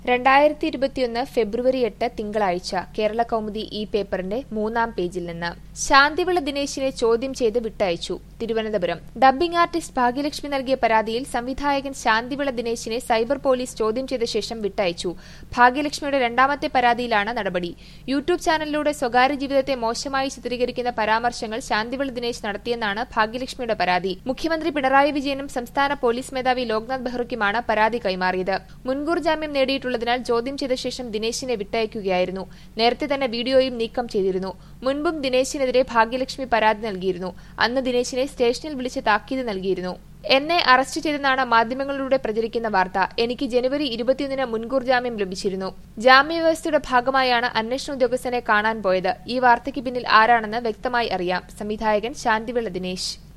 രണ്ടായിരത്തി ഇരുപത്തിയൊന്ന് ഫെബ്രുവരി എട്ട് തിങ്കളാഴ്ച കേരള കൗമുദി ഈ പേപ്പറിന്റെ മൂന്നാം പേജിൽ നിന്ന് ശാന്തിവിള ദിനേശിനെ ചോദ്യം ചെയ്ത് വിട്ടയച്ചു തിരുവനന്തപുരം ഡബ്ബിംഗ് ആർട്ടിസ്റ്റ് ഭാഗ്യലക്ഷ്മി നൽകിയ പരാതിയിൽ സംവിധായകൻ ശാന്തിവിള ദിനേശിനെ സൈബർ പോലീസ് ചോദ്യം ചെയ്ത ശേഷം വിട്ടയച്ചു ഭാഗ്യലക്ഷ്മിയുടെ രണ്ടാമത്തെ പരാതിയിലാണ് നടപടി യൂട്യൂബ് ചാനലിലൂടെ സ്വകാര്യ ജീവിതത്തെ മോശമായി ചിത്രീകരിക്കുന്ന പരാമർശങ്ങൾ ശാന്തിവിള ദിനേശ് നടത്തിയെന്നാണ് ഭാഗ്യലക്ഷ്മിയുടെ പരാതി മുഖ്യമന്ത്രി പിണറായി വിജയനും സംസ്ഥാന പോലീസ് മേധാവി ലോക്നാഥ് ബെഹ്റയ്ക്കുമാണ് പരാതി കൈമാറിയത് മുൻകൂർ ജാമ്യം നേടിയിട്ടുള്ളതിനാൽ ചോദ്യം ചെയ്ത ശേഷം ദിനേശിനെ വിട്ടയക്കുകയായിരുന്നു നേരത്തെ തന്നെ വീഡിയോയും നീക്കം ചെയ്തിരുന്നു മുൻപും ദിനേശിനെതിരെ ഭാഗ്യലക്ഷ്മി പരാതി നൽകിയിരുന്നു അന്ന് ദിനേശിനെ സ്റ്റേഷനിൽ വിളിച്ച് താക്കീത് നൽകിയിരുന്നു എന്നെ അറസ്റ്റ് ചെയ്തെന്നാണ് മാധ്യമങ്ങളിലൂടെ പ്രചരിക്കുന്ന വാർത്ത എനിക്ക് ജനുവരി ഇരുപത്തിയൊന്നിന് മുൻകൂർ ജാമ്യം ലഭിച്ചിരുന്നു ജാമ്യവ്യവസ്ഥയുടെ ഭാഗമായാണ് അന്വേഷണ ഉദ്യോഗസ്ഥനെ കാണാൻ പോയത് ഈ വാർത്തയ്ക്ക് പിന്നിൽ ആരാണെന്ന് വ്യക്തമായി അറിയാം സംവിധായകൻ ശാന്തിവിള ദിനേശ്